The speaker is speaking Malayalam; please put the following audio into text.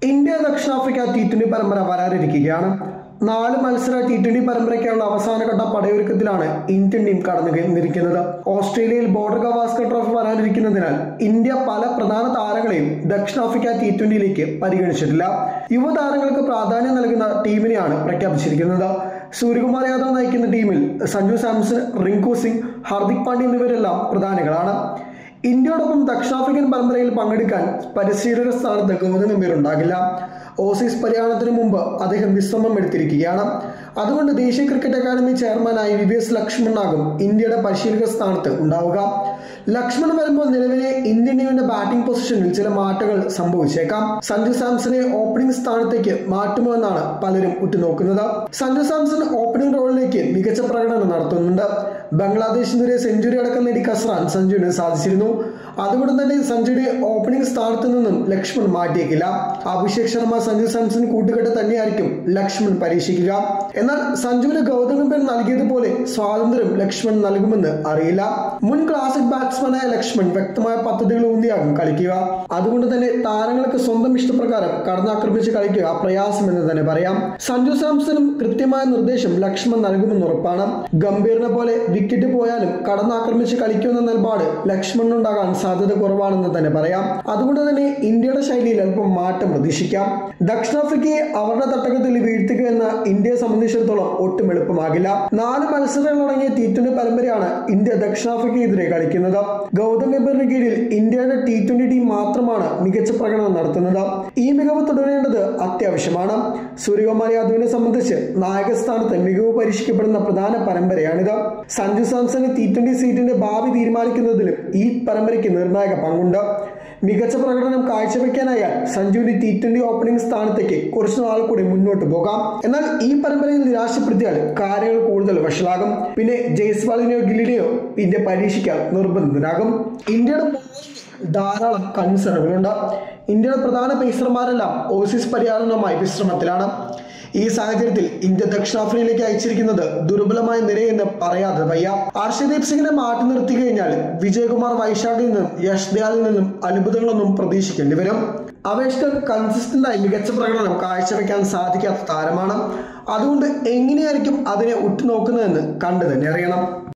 ഇന്ത്യ ദക്ഷിണാഫ്രിക്ക ടി ട്വന്റി പരമ്പര വരാനിരിക്കുകയാണ് നാല് മത്സര ടി ട്വന്റി പരമ്പരയ്ക്കുള്ള അവസാനഘട്ട പടയൊരുക്കത്തിലാണ് ഇന്ത്യൻ ടീം കടന്നുനിരിക്കുന്നത് ഓസ്ട്രേലിയയിൽ ബോർഡർ ഗവാസ്കർ ട്രോഫി വരാനിരിക്കുന്നതിനാൽ ഇന്ത്യ പല പ്രധാന താരങ്ങളെയും ദക്ഷിണാഫ്രിക്ക ടി ട്വന്റിയിലേക്ക് പരിഗണിച്ചിട്ടില്ല യുവതാരങ്ങൾക്ക് പ്രാധാന്യം നൽകുന്ന ടീമിനെയാണ് പ്രഖ്യാപിച്ചിരിക്കുന്നത് സൂര്യകുമാർ യാദവ് നയിക്കുന്ന ടീമിൽ സഞ്ജു സാംസൺ റിങ്കു സിംഗ് ഹാർദിക് പാണ്ഡ്യ എന്നിവരെല്ലാം പ്രധാനികളാണ് ഇന്ത്യയോടൊപ്പം ദക്ഷിണാഫ്രിക്കൻ പരമ്പരയിൽ പങ്കെടുക്കാൻ പരിശീലക സ്ഥാനത്ത് ഗൗതം ഗംഭീർ ഉണ്ടാകില്ല ഓസീസ് പര്യടനത്തിന് മുമ്പ് അദ്ദേഹം വിശ്രമം എടുത്തിരിക്കുകയാണ് അതുകൊണ്ട് ദേശീയ ക്രിക്കറ്റ് അക്കാദമി ചെയർമാനായി വി വി എസ് ലക്ഷ്മണനാകും ഇന്ത്യയുടെ പരിശീലക സ്ഥാനത്ത് ഉണ്ടാവുക ലക്ഷ്മൺ വരുമ്പോൾ നിലവിലെ ഇന്ത്യൻ ടീമിന്റെ ബാറ്റിംഗ് പൊസിഷനിൽ ചില മാറ്റങ്ങൾ സംഭവിച്ചേക്കാം സഞ്ജു സാംസനെ ഓപ്പണിംഗ് സ്ഥാനത്തേക്ക് മാറ്റുമോ എന്നാണ് പലരും ഉറ്റുനോക്കുന്നത് സഞ്ജു സാംസൺ ഓപ്പണിംഗ് റോളിലേക്ക് മികച്ച പ്രകടനം നടത്തുന്നുണ്ട് ബംഗ്ലാദേശിനെതിരെ സെഞ്ചുറി അടക്കം നേടി കസറാൻ സഞ്ജുവിന് സാധിച്ചിരുന്നു അതുകൊണ്ട് തന്നെ സഞ്ജുയുടെ ഓപ്പണിംഗ് സ്ഥാനത്ത് നിന്നും ലക്ഷ്മൺ മാറ്റിയേക്കില്ല അഭിഷേക് ശർമ്മ സഞ്ജു സാംസൺ കൂട്ടുകെട്ട് തന്നെയായിരിക്കും ലക്ഷ്മൺ പരീക്ഷിക്കുക എന്നാൽ സഞ്ജുവിന് ഗൗതം ഗംഭീർ നൽകിയതുപോലെ സ്വാതന്ത്ര്യം ലക്ഷ്മൺ നൽകുമെന്ന് അറിയില്ല മുൻ ക്ലാസിക് ബാറ്റ്സ്മാനായ ലക്ഷ്മൺ വ്യക്തമായ പദ്ധതികൾ ഊന്നിയാകും കളിക്കുക അതുകൊണ്ട് തന്നെ താരങ്ങൾക്ക് സ്വന്തം ഇഷ്ടപ്രകാരം കടന്നാക്രമിച്ച് കളിക്കുക പ്രയാസമെന്ന് തന്നെ പറയാം സഞ്ജു സാംസണും കൃത്യമായ നിർദ്ദേശം ലക്ഷ്മൺ നൽകുമെന്ന് ഉറപ്പാണ് ഗംഭീറിനെ പോലെ വിക്കറ്റ് പോയാലും കടന്നാക്രമിച്ച് കളിക്കുമെന്ന നിലപാട് ലക്ഷ്മണനുണ്ടാകാൻ സാധ്യത കുറവാണെന്ന് തന്നെ പറയാം അതുകൊണ്ട് തന്നെ ഇന്ത്യയുടെ ശൈലിയിൽ അല്പം മാറ്റം പ്രതീക്ഷിക്കാം ദക്ഷിണാഫ്രിക്കയെ അവരുടെ തട്ടകത്തിൽ വീഴ്ത്തുക എന്ന ഇന്ത്യയെ സംബന്ധിച്ചിടത്തോളം ഒട്ടും എളുപ്പമാകില്ല നാല് മത്സരങ്ങളടങ്ങിയ ടി ട്വന്റി പരമ്പരയാണ് ഇന്ത്യ ദക്ഷിണാഫ്രിക്കയെതിരെ കളിക്കുന്നത് ഗൗതം ഗംഭീറിന് കീഴിൽ ഇന്ത്യയുടെ ടി ട്വന്റി ടീം മാത്രമാണ് മികച്ച പ്രകടനം നടത്തുന്നത് ഈ മികവ് തുടരേണ്ടത് അത്യാവശ്യമാണ് സൂര്യകുമാർ യാദവിനെ സംബന്ധിച്ച് നായകസ്ഥാനത്ത് മികവ് പരീക്ഷിക്കപ്പെടുന്ന പ്രധാന പരമ്പരയാണിത് സഞ്ജു സാംസന് ടി ട്വന്റി സീറ്റിന്റെ ഭാവി തീരുമാനിക്കുന്നതിലും ഈ പരമ്പരയ്ക്ക് നിർണായക പങ്കുണ്ട് മികച്ച പ്രകടനം കാഴ്ചവെക്കാനായാൽ സഞ്ജുവിന്റെ ടി ട്വന്റി ഓപ്പണിംഗ് സ്ഥാനത്തേക്ക് കുറച്ചു നാൾ കൂടി മുന്നോട്ട് പോകാം എന്നാൽ ഈ പരമ്പരയിൽ നിരാശപ്പെടുത്തിയാൽ കാര്യങ്ങൾ കൂടുതൽ വഷളാകും പിന്നെ ജയ്സ്വാളിനെയോ ഗില്ലിനെയോ ഇന്ത്യ പരീക്ഷിക്കാൻ നിർബന്ധിതനാകും ഇന്ത്യയുടെ ധാരാളം കൺസേണുകളുണ്ട് ഇന്ത്യയുടെ പ്രധാന പേസർമാരെല്ലാം ഓസീസ് പര്യാടനവുമായി വിശ്രമത്തിലാണ് ഈ സാഹചര്യത്തിൽ ഇന്ത്യ ദക്ഷിണാഫ്രിക്കയിലേക്ക് അയച്ചിരിക്കുന്നത് ദുർബലമായ നിരയെന്ന് പറയാതെ വയ്യ ഹർഷദീപ് സിംഗിനെ മാറ്റി നിർത്തി കഴിഞ്ഞാൽ വിജയകുമാർ വൈശാഖിൽ നിന്നും യശ് ദയാലിൽ നിന്നും അത്ഭുതങ്ങളൊന്നും പ്രതീക്ഷിക്കേണ്ടി വരും അപേക്ഷിച്ച് കൺസിസ്റ്റന്റായി മികച്ച പ്രകടനം കാഴ്ചവെക്കാൻ സാധിക്കാത്ത താരമാണ് അതുകൊണ്ട് എങ്ങനെയായിരിക്കും അതിനെ ഉറ്റുനോക്കുന്നതെന്ന് കണ്ടു തന്നെ അറിയണം